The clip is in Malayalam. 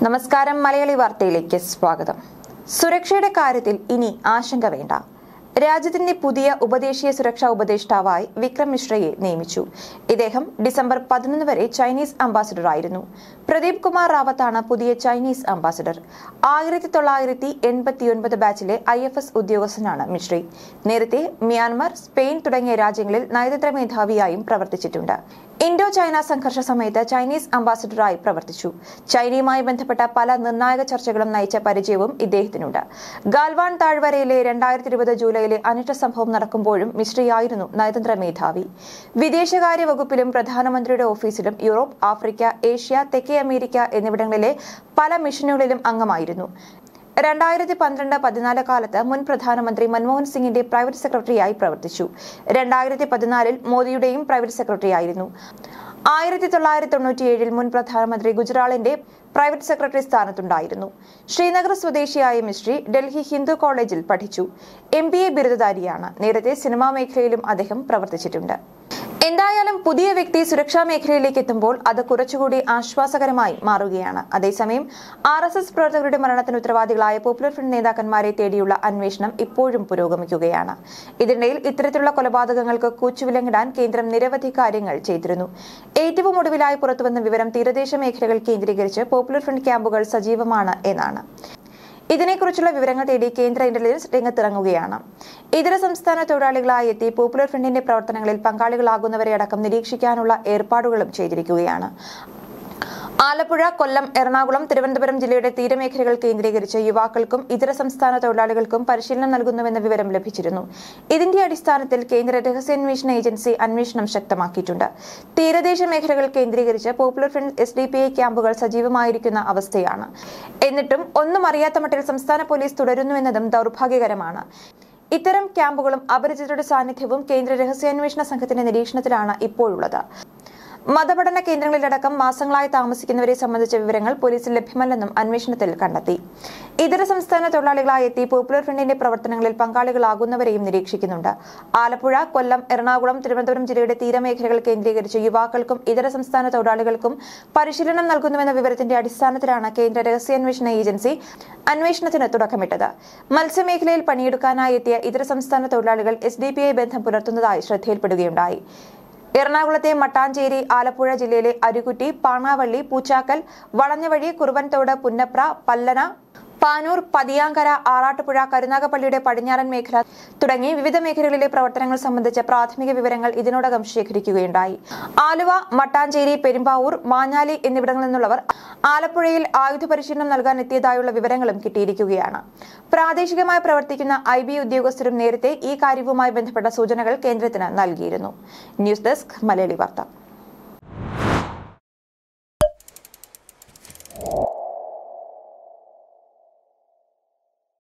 നമസ്കാരം മലയാളി വാർത്തയിലേക്ക് സ്വാഗതം സുരക്ഷയുടെ കാര്യത്തിൽ ഇനി ആശങ്ക വേണ്ട രാജ്യത്തിന്റെ പുതിയ ഉപദേശീയ സുരക്ഷാ ഉപദേഷ്ടാവായി വിക്രം മിശ്രയെ നിയമിച്ചു ഇദ്ദേഹം ഡിസംബർ പതിനൊന്ന് വരെ ചൈനീസ് അംബാസിഡർ ആയിരുന്നു പ്രദീപ് കുമാർ റാവത്താണ് പുതിയ ചൈനീസ് അംബാസിഡർ ആയിരത്തി തൊള്ളായിരത്തി എൺപത്തിയൊൻപത് ബാച്ചിലെ ഐ എഫ് എസ് ഉദ്യോഗസ്ഥനാണ് മിശ്രി നേരത്തെ മ്യാൻമർ സ്പെയിൻ തുടങ്ങിയ രാജ്യങ്ങളിൽ നയതന്ത്ര മേധാവിയായും പ്രവർത്തിച്ചിട്ടുണ്ട് ഇൻഡോ ചൈന സംഘർഷ സമയത്ത് ചൈനീസ് അംബാസിഡറായി പ്രവർത്തിച്ചു ചൈനയുമായി ബന്ധപ്പെട്ട പല നിർണായക ചർച്ചകളും നയിച്ച പരിചയവും ഇദ്ദേഹത്തിനുണ്ട് ഗാൽവാൻ താഴ്വരയിലെ രണ്ടായിരത്തി ഇരുപത് ജൂലൈയിലെ അനിഷ്ട സംഭവം നടക്കുമ്പോഴും മിശ്രിയായിരുന്നു നയതന്ത്ര മേധാവി വിദേശകാര്യ വകുപ്പിലും പ്രധാനമന്ത്രിയുടെ ഓഫീസിലും യൂറോപ്പ് ആഫ്രിക്ക ഏഷ്യ തെക്കേ അമേരിക്ക എന്നിവിടങ്ങളിലെ പല മിഷനുകളിലും അംഗമായിരുന്നു രണ്ടായിരത്തി പന്ത്രണ്ട് പതിനാല് കാലത്ത് മുൻ പ്രധാനമന്ത്രി മൻമോഹൻ സിംഗിന്റെ പ്രൈവറ്റ് സെക്രട്ടറിയായി പ്രവർത്തിച്ചു രണ്ടായിരത്തി പതിനാലിൽ മോദിയുടെയും പ്രൈവറ്റ് സെക്രട്ടറിയായിരുന്നു ആയിരത്തി തൊള്ളായിരത്തി തൊണ്ണൂറ്റിയേഴിൽ മുൻ പ്രധാനമന്ത്രി ഗുജറാളിന്റെ പ്രൈവറ്റ് സെക്രട്ടറി സ്ഥാനത്തുണ്ടായിരുന്നു ശ്രീനഗർ സ്വദേശിയായ മിശ്രി ഡൽഹി ഹിന്ദു കോളേജിൽ പഠിച്ചു എം ബി എ ബിരുദധാരിയാണ് നേരത്തെ സിനിമാ മേഖലയിലും അദ്ദേഹം പ്രവർത്തിച്ചിട്ടുണ്ട് എന്തായാലും പുതിയ വ്യക്തി സുരക്ഷാ മേഖലയിലേക്ക് എത്തുമ്പോൾ അത് കുറച്ചുകൂടി ആശ്വാസകരമായി മാറുകയാണ് അതേസമയം ആർ എസ് എസ് പ്രവർത്തകരുടെ മരണത്തിന് ഉത്തരവാദികളായ പോപ്പുലർ ഫ്രണ്ട് നേതാക്കന്മാരെ തേടിയുള്ള അന്വേഷണം ഇപ്പോഴും പുരോഗമിക്കുകയാണ് ഇതിനിടയിൽ ഇത്തരത്തിലുള്ള കൊലപാതകങ്ങൾക്ക് കൂച്ചുവിലങ്ങിടാൻ കേന്ദ്രം നിരവധി കാര്യങ്ങൾ ചെയ്തിരുന്നു ഏറ്റവും ഒടുവിലായി പുറത്തുവന്ന വിവരം തീരദേശ മേഖലകൾ കേന്ദ്രീകരിച്ച് പോപ്പുലർ ഫ്രണ്ട് ക്യാമ്പുകൾ സജീവമാണ് എന്നാണ് ഇതിനെക്കുറിച്ചുള്ള വിവരങ്ങൾ തേടി കേന്ദ്ര ഇന്റലിജൻസ് രംഗത്തിറങ്ങുകയാണ് ഇതര സംസ്ഥാന തൊഴിലാളികളായി എത്തി പോപ്പുലർ ഫ്രണ്ടിന്റെ പ്രവർത്തനങ്ങളിൽ പങ്കാളികളാകുന്നവരെ അടക്കം നിരീക്ഷിക്കാനുള്ള ഏർപ്പാടുകളും ചെയ്തിരിക്കുകയാണ് ആലപ്പുഴ കൊല്ലം എറണാകുളം തിരുവനന്തപുരം ജില്ലയുടെ തീരമേഖലകൾ കേന്ദ്രീകരിച്ച് യുവാക്കൾക്കും ഇതര സംസ്ഥാന തൊഴിലാളികൾക്കും പരിശീലനം നൽകുന്നുവെന്ന വിവരം ലഭിച്ചിരുന്നു ഇതിന്റെ അടിസ്ഥാനത്തിൽ കേന്ദ്ര രഹസ്യാന്വേഷണ ഏജൻസി അന്വേഷണം ശക്തമാക്കിയിട്ടുണ്ട് തീരദേശ മേഖലകൾ കേന്ദ്രീകരിച്ച് Popular Front S D P I ക്യാമ്പുകൾ സജീവമായിരിക്കുന്ന അവസ്ഥയാണ് എന്നിട്ടും ഒന്നും അറിയാത്ത മട്ടിൽ സംസ്ഥാന പോലീസ് തുടരുന്നുവെന്നതും ദൗർഭാഗ്യകരമാണ് ഇത്തരം ക്യാമ്പുകളും അപരിചിതരുടെ സാന്നിധ്യവും കേന്ദ്ര രഹസ്യാന്വേഷണ സംഘത്തിന്റെ നിരീക്ഷണത്തിലാണ് ഇപ്പോഴുള്ളത് മതപഠന കേന്ദ്രങ്ങളിലടക്കം മാസങ്ങളായി താമസിക്കുന്നവരെ സംബന്ധിച്ച വിവരങ്ങൾ പോലീസിൽ ലഭ്യമല്ലെന്നും അന്വേഷണത്തിൽ കണ്ടെത്തി ഇതര സംസ്ഥാന തൊഴിലാളികളായി എത്തി പോപ്പുലർ ഫ്രണ്ടിന്റെ പ്രവർത്തനങ്ങളിൽ പങ്കാളികളാകുന്നവരെയും നിരീക്ഷിക്കുന്നുണ്ട് ആലപ്പുഴ കൊല്ലം എറണാകുളം തിരുവനന്തപുരം ജില്ലയുടെ തീരമേഖലകൾ കേന്ദ്രീകരിച്ച് യുവാക്കൾക്കും ഇതര സംസ്ഥാന തൊഴിലാളികൾക്കും പരിശീലനം നൽകുന്നുവെന്ന വിവരത്തിന്റെ അടിസ്ഥാനത്തിലാണ് കേന്ദ്ര രഹസ്യാന്വേഷണ ഏജൻസി അന്വേഷണത്തിന് തുടക്കമിട്ടത് മത്സ്യമേഖലയിൽ പണിയെടുക്കാനായി എത്തിയ ഇതര സംസ്ഥാന തൊഴിലാളികൾ എസ് ഡി പി ഐ ബന്ധം പുലർത്തുന്നതായി ശ്രദ്ധയിൽപ്പെടുകയുണ്ടായി എറണാകുളത്തെ മട്ടാഞ്ചേരി ആലപ്പുഴ ജില്ലയിലെ അരുകുറ്റി പാണാവള്ളി പൂച്ചാക്കൽ വളഞ്ഞവഴി കുറുവൻതോട് പുന്നപ്ര പല്ലന പാനൂർ പതിയാങ്കര ആറാട്ടുപുഴ കരുനാഗപ്പള്ളിയുടെ പടിഞ്ഞാറൻ മേഖല തുടങ്ങി വിവിധ മേഖലകളിലെ പ്രവർത്തനങ്ങൾ സംബന്ധിച്ച പ്രാഥമിക വിവരങ്ങൾ ഇതിനോടകം ശേഖരിക്കുകയുണ്ടായി ആലുവ മട്ടാഞ്ചേരി പെരുമ്പാവൂർ മാഞ്ഞാലി എന്നിവിടങ്ങളിൽ നിന്നുള്ളവർ ആലപ്പുഴയിൽ ആയുധ പരിശീലനം നൽകാൻ എത്തിയതായുള്ള വിവരങ്ങളും കിട്ടിയിരിക്കുകയാണ് പ്രാദേശികമായി പ്രവർത്തിക്കുന്ന ഐ ബി ഉദ്യോഗസ്ഥരും നേരത്തെ ഈ കാര്യവുമായി ബന്ധപ്പെട്ട സൂചനകൾ കേന്ദ്രത്തിന് നൽകിയിരുന്നു ന്യൂസ് ഡെസ്ക് മലയാളി വാർത്ത